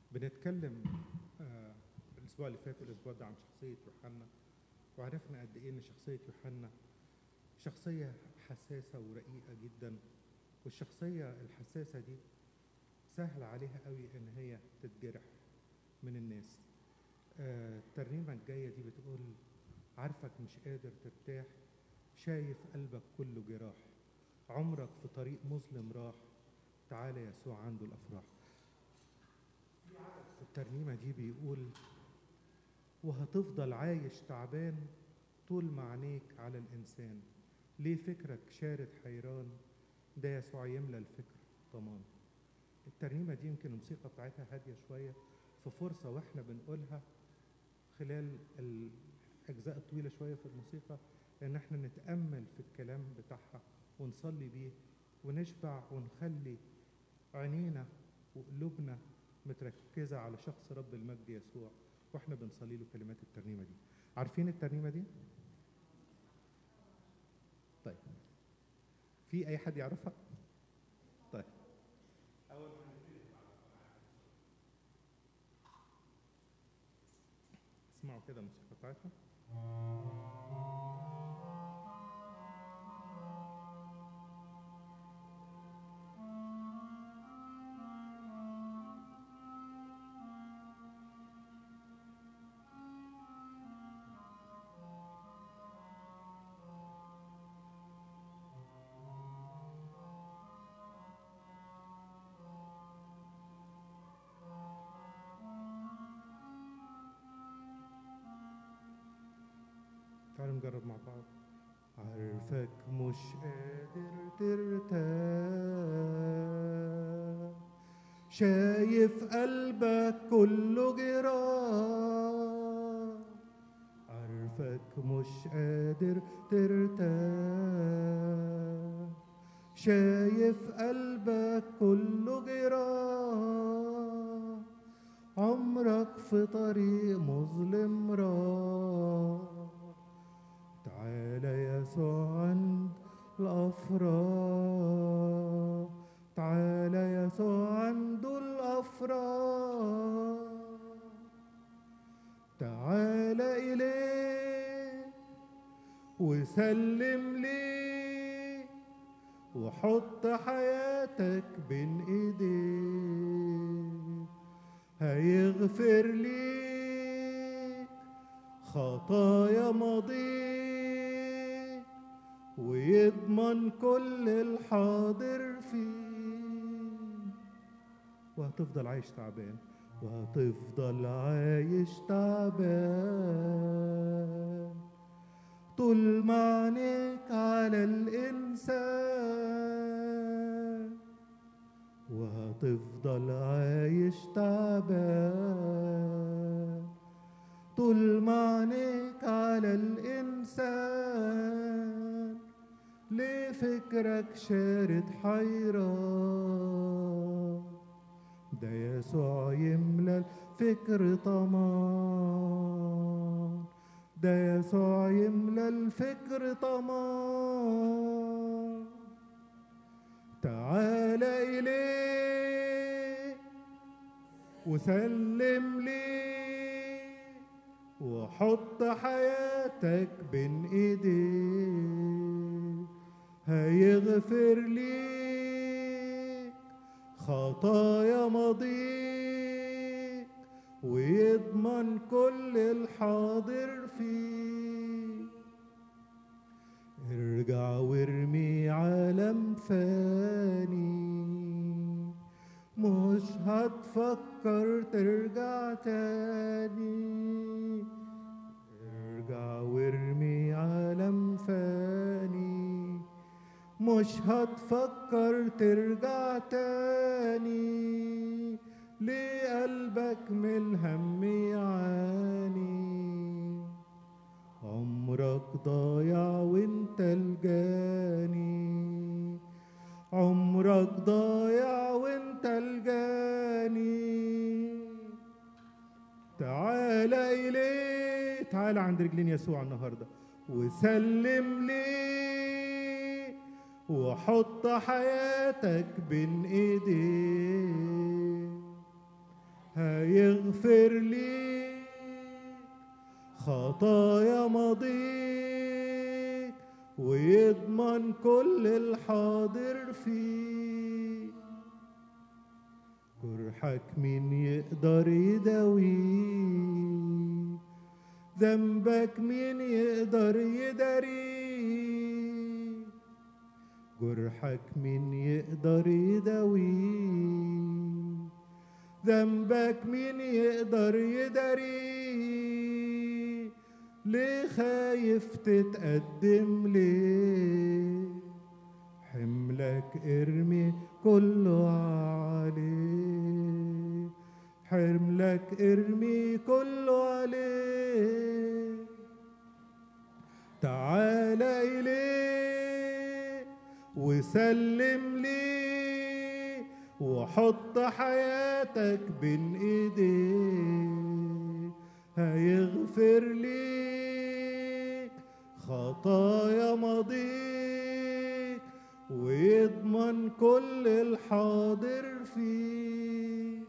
بنتكلم آه، الاسبوع اللي فات والاسبوع ده عن شخصيه يوحنا وعرفنا قد ايه ان شخصيه يوحنا شخصيه حساسه ورقيقه جدا والشخصيه الحساسه دي سهل عليها قوي ان هي تتجرح من الناس آه، الترنيمه الجايه دي بتقول عارفك مش قادر ترتاح شايف قلبك كله جراح عمرك في طريق مظلم راح تعالى يسوع عنده الافراح في الترنيمه دي بيقول وهتفضل عايش تعبان طول ما عينيك على الانسان ليه فكرك شارد حيران ده يسوع يملى الفكر طمان الترنيمه دي يمكن الموسيقى بتاعتها هاديه شويه ففرصه واحنا بنقولها خلال الاجزاء الطويله شويه في الموسيقى ان احنا نتامل في الكلام بتاعها ونصلي بيه ونشبع ونخلي عينينا وقلوبنا متركزه على شخص رب المجد يسوع واحنا بنصلي له كلمات الترنيمه دي عارفين الترنيمه دي طيب في اي حد يعرفها طيب اول ما نبتدي اسمعوا كده الموسيقى بتاعتها تعالوا نجرب مع بعض عارفك مش قادر ترتاح شايف قلبك كله جراح عارفك مش قادر ترتاح شايف قلبك كله جراح عمرك في طريق مظلم راح تعالى يسوع عند الأفراح تعالى يسوع عنده الأفراح تعالى إليه وسلم ليه وحط حياتك بين ايديه هيغفر ليك خطايا ماضيك ويضمن كل الحاضر فيه وهتفضل عايش تعبان وهتفضل عايش تعبان طول ما عينيك على الإنسان وهتفضل عايش تعبان طول ما عينيك على الإنسان ليه فكرك شارد حيران ده يسوع يملى الفكر طمان ده يسوع يملى الفكر طمان تعال إليه وسلم ليه وحط حياتك بين ايديه هيغفر ليك خطايا ماضيك ويضمن كل الحاضر فيك ارجع وارمي عالم فاني مش هتفكر ترجع تاني ارجع وارمي عالم فاني مش هتفكر ترجع تاني ليه قلبك من الهم يعاني عمرك ضايع وانت الجاني عمرك ضايع وانت الجاني تعال إليه تعال عند رجلين يسوع النهاردة وسلم ليه وحط حياتك بين ايديه يغفر لي خطايا ماضيك ويضمن كل الحاضر فيك جرحك مين يقدر يداويه ذنبك مين يقدر يداريه جرحك مين يقدر يداويه ذنبك مين يقدر يداريه ليه خايف تتقدم ليه حملك ارمي كله عليه حملك ارمي كله عليه تعال إليه وسلم ليه وحط حياتك بين ايديه هيغفر ليك خطايا ماضيك ويضمن كل الحاضر فيك